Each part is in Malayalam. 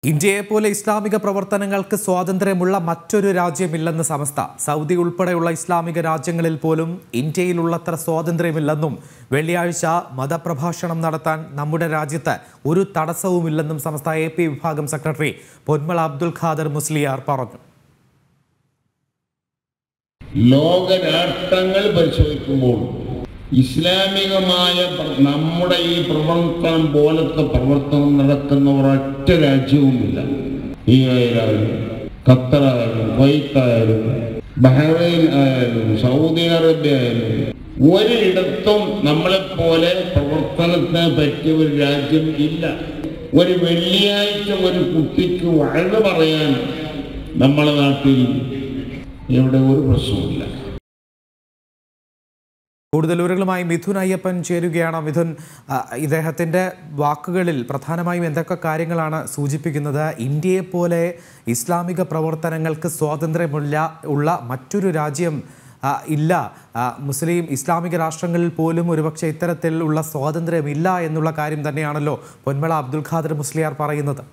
ഇന്ത്യയെപ്പോലെ ഇസ്ലാമിക പ്രവർത്തനങ്ങൾക്ക് സ്വാതന്ത്ര്യമുള്ള മറ്റൊരു രാജ്യമില്ലെന്ന് സമസ്ത സൗദി ഉൾപ്പെടെയുള്ള ഇസ്ലാമിക രാജ്യങ്ങളിൽ പോലും ഇന്ത്യയിലുള്ളത്ര സ്വാതന്ത്ര്യമില്ലെന്നും വെള്ളിയാഴ്ച മതപ്രഭാഷണം നടത്താൻ നമ്മുടെ രാജ്യത്ത് ഒരു തടസ്സവുമില്ലെന്നും സമസ്ത എ പി വിഭാഗം സെക്രട്ടറി പൊന്മള അബ്ദുൽ ഖാദർ മുസ്ലിയാർ പറഞ്ഞു ലോകരാഷ്ട്രങ്ങൾ പരിശോധിക്കുമ്പോൾ ഇസ്ലാമികമായ പ്ര- നമ്മുടെ ഈ പ്രവർത്തനം പോലത്തെ പ്രവർത്തനം നടക്കുന്ന ഒരൊറ്റ രാജ്യവുമില്ല ഈ ആയാലും ഖത്തറായാലും കുവൈത്തായാലും ബഹ്റൈൻ ആയാലും സൗദി അറേബ്യ ആയാലും ഒരിടത്തും നമ്മളെപ്പോലെ പ്രവർത്തനത്തിന് പറ്റിയ ഒരു രാജ്യം ഇല്ല ഒരു വെള്ളിയാഴ്ച ഒരു കുട്ടിക്ക് വഴന്ന് പറയാൻ നമ്മളെ നാട്ടിൽ ഇവിടെ ഒരു പ്രശ്നവുമില്ല കൂടുതൽ വിവരങ്ങളുമായി മിഥുൻ അയ്യപ്പൻ ചേരുകയാണ് മിഥുൻ ആ, ഇദ്ദേഹത്തിൻ്റെ വാക്കുകളിൽ പ്രധാനമായും എന്തൊക്കെ കാര്യങ്ങളാണ് സൂചിപ്പിക്കുന്നത് ഇന്ത്യയെപ്പോലെ ഇസ്ലാമിക പ്രവർത്തനങ്ങൾക്ക് സ്വാതന്ത്ര്യമുള്ള ഉള്ള മറ്റൊരു രാജ്യം ആ, ഇല്ല ആ, മുസ്ലിം ഇസ്ലാമിക രാഷ്ട്രങ്ങളിൽ പോലും ഒരുപക്ഷെ ഇത്തരത്തിലുള്ള സ്വാതന്ത്ര്യമില്ല എന്നുള്ള കാര്യം തന്നെയാണല്ലോ പൊന്മള അബ്ദുൽ ഖാദർ മുസ്ലിയാർ പറയുന്നത്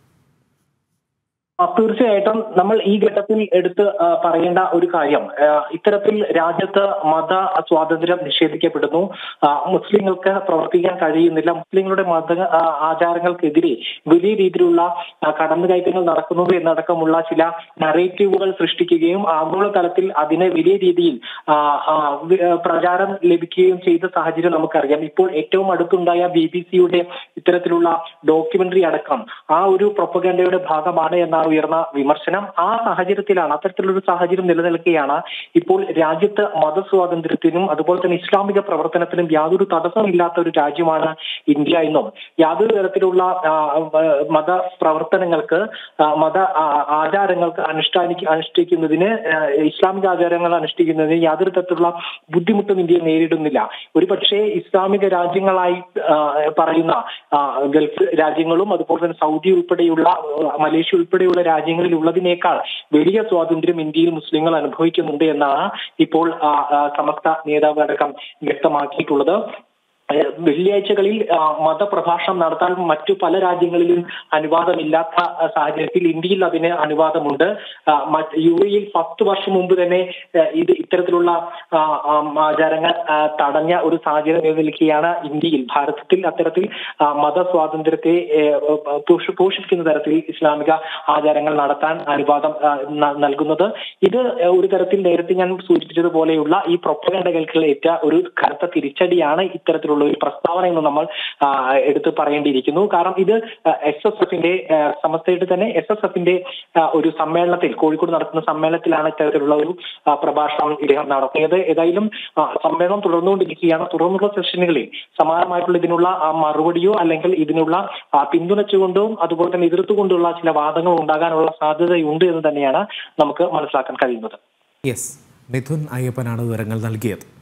ആ, തീർച്ചയായിട്ടും നമ്മൾ ഈ ഘട്ടത്തിൽ എടുത്ത് ആ, പറയേണ്ട ഒരു കാര്യം ആ, ഇത്തരത്തിൽ രാജ്യത്ത് മത സ്വാതന്ത്ര്യം നിഷേധിക്കപ്പെടുന്നു ആ, മുസ്ലിങ്ങൾക്ക് പ്രവർത്തിക്കാൻ കഴിയുന്നില്ല മുസ്ലിങ്ങളുടെ മത ആ, ആചാരങ്ങൾക്കെതിരെ വലിയ രീതിയിലുള്ള ആ, കടന്നുകയറ്റങ്ങൾ നടക്കുന്നു എന്നടക്കമുള്ള ചില നറേറ്റീവുകൾ സൃഷ്ടിക്കുകയും ആഗോളതലത്തിൽ അതിന് വലിയ രീതിയിൽ ആ, ആ, വി- ആ, പ്രചാരം ലഭിക്കുകയും ചെയ്ത സാഹചര്യം നമുക്കറിയാം ഇപ്പോൾ ഏറ്റവും അടുത്തുണ്ടായ ബി ബി സിയുടെ ഇത്തരത്തിലുള്ള ഡോക്യുമെന്ററി അടക്കം ആ ഒരു പ്രൊപ്പഗൻഡയുടെ ഭാഗമാണ് എന്നാണ് ഉയർന്ന വിമർശനം ആ സാഹചര്യത്തിലാണ് അത്തരത്തിലൊരു സാഹചര്യം നിലനിൽക്കുകയാണ് ഇപ്പോൾ രാജ്യത്ത് മതസ്വാതന്ത്ര്യത്തിനും അതുപോലെ തന്നെ ഇസ്ലാമിക പ്രവർത്തനത്തിനും യാതൊരു തടസ്സമില്ലാത്ത ഒരു രാജ്യമാണ് ഇന്ത്യ എന്നും യാതൊരു തരത്തിലുള്ള ആ, ആ, മത പ്രവർത്തനങ്ങൾക്ക് ആ, മത ആ, ആചാരങ്ങൾക്ക് അനുഷ്ഠാനിക്ക അനുഷ്ഠിക്കുന്നതിന് ആ, ഇസ്ലാമിക ആചാരങ്ങൾ അനുഷ്ഠിക്കുന്നതിന് യാതൊരു തരത്തിലുള്ള ബുദ്ധിമുട്ടും ഇന്ത്യ നേരിടുന്നില്ല ഒരുപക്ഷെ ഇസ്ലാമിക രാജ്യങ്ങളായി ആ, പറയുന്ന ആ, ഗൾഫ് രാജ്യങ്ങളും അതുപോലെ തന്നെ സൗദി ഉൾപ്പെടെയുള്ള ആ, മലേഷ്യ ഉൾപ്പെടെയുള്ള രാജ്യങ്ങളിൽ ഉള്ളതിനേക്കാൾ വലിയ സ്വാതന്ത്ര്യം ഇന്ത്യയിൽ മുസ്ലിങ്ങൾ അനുഭവിക്കുന്നുണ്ട് എന്നാണ് ഇപ്പോൾ ആ, ആ, സമസ്ത നേതാവ് അടക്കം വ്യക്തമാക്കിയിട്ടുള്ളത് ഏഹ് വെള്ളിയാഴ്ചകളിൽ ആ, മതപ്രഭാഷണം നടത്താൻ മറ്റു പല രാജ്യങ്ങളിലും അനുവാദമില്ലാത്ത ആ, സാഹചര്യത്തിൽ ഇന്ത്യയിൽ അതിന് അനുവാദമുണ്ട് ആ, മറ്റ് യു എയിൽ പത്ത് വർഷം മുമ്പ് തന്നെ ഏഹ് ഇത് ഇത്തരത്തിലുള്ള ആ, ആ, ആചാരങ്ങൾ ആ, തടഞ്ഞ ഒരു സാഹചര്യം നിലനിൽക്കുകയാണ് ഇന്ത്യയിൽ ഭാരതത്തിൽ അത്തരത്തിൽ ആ, മതസ്വാതന്ത്ര്യത്തെ ഏഹ്, പോഷ- പോഷിപ്പിക്കുന്ന തരത്തിൽ ഇസ്ലാമിക ആചാരങ്ങൾ നടത്താൻ അനുവാദം ആ, ന- നൽകുന്നത് ഇത് ഒരു തരത്തിൽ നേരത്തെ ഞാൻ സൂചിപ്പിച്ചതുപോലെയുള്ള ഈ പ്രൊപ്പഗണ്ടകൾക്ക് ഏറ്റ ഒരു കനത്ത തിരിച്ചടിയാണ് ഇത്തരത്തിലുള്ള ഒരു പ്രസ്താവന എന്ന് നമ്മൾ ആ, എടുത്തു പറയേണ്ടിയിരിക്കുന്നു കാരണം ഇത് എസ് എസ് എഫിന്റെ സമസ്തയുടെ തന്നെ എസ് എസ് എഫിന്റെ ഒരു സമ്മേളനത്തിൽ കോഴിക്കോട് നടത്തുന്ന സമ്മേളനത്തിലാണ് ഇത്തരത്തിലുള്ള ഒരു ആ, പ്രഭാഷണം ഇദ്ദേഹം നടത്തിയത് ഏതായാലും ആ, സമ്മേളനം തുടർന്നുകൊണ്ടിരിക്കുകയാണ് തുടർന്നുള്ള സെഷനുകളിൽ സമാനമായിട്ടുള്ള ഇതിനുള്ള ആ, മറുപടിയോ അല്ലെങ്കിൽ ഇതിനുള്ള ആ, പിന്തുണച്ചുകൊണ്ടും അതുപോലെ തന്നെ എതിർത്തുകൊണ്ടുള്ള ചില വാദങ്ങൾ ഉണ്ടാകാനുള്ള സാധ്യതയുണ്ട് എന്ന് തന്നെയാണ് നമുക്ക് മനസ്സിലാക്കാൻ കഴിയുന്നത് യെസ് മിഥുൻ അയ്യപ്പനാണ് വിവരങ്ങൾ നൽകിയത്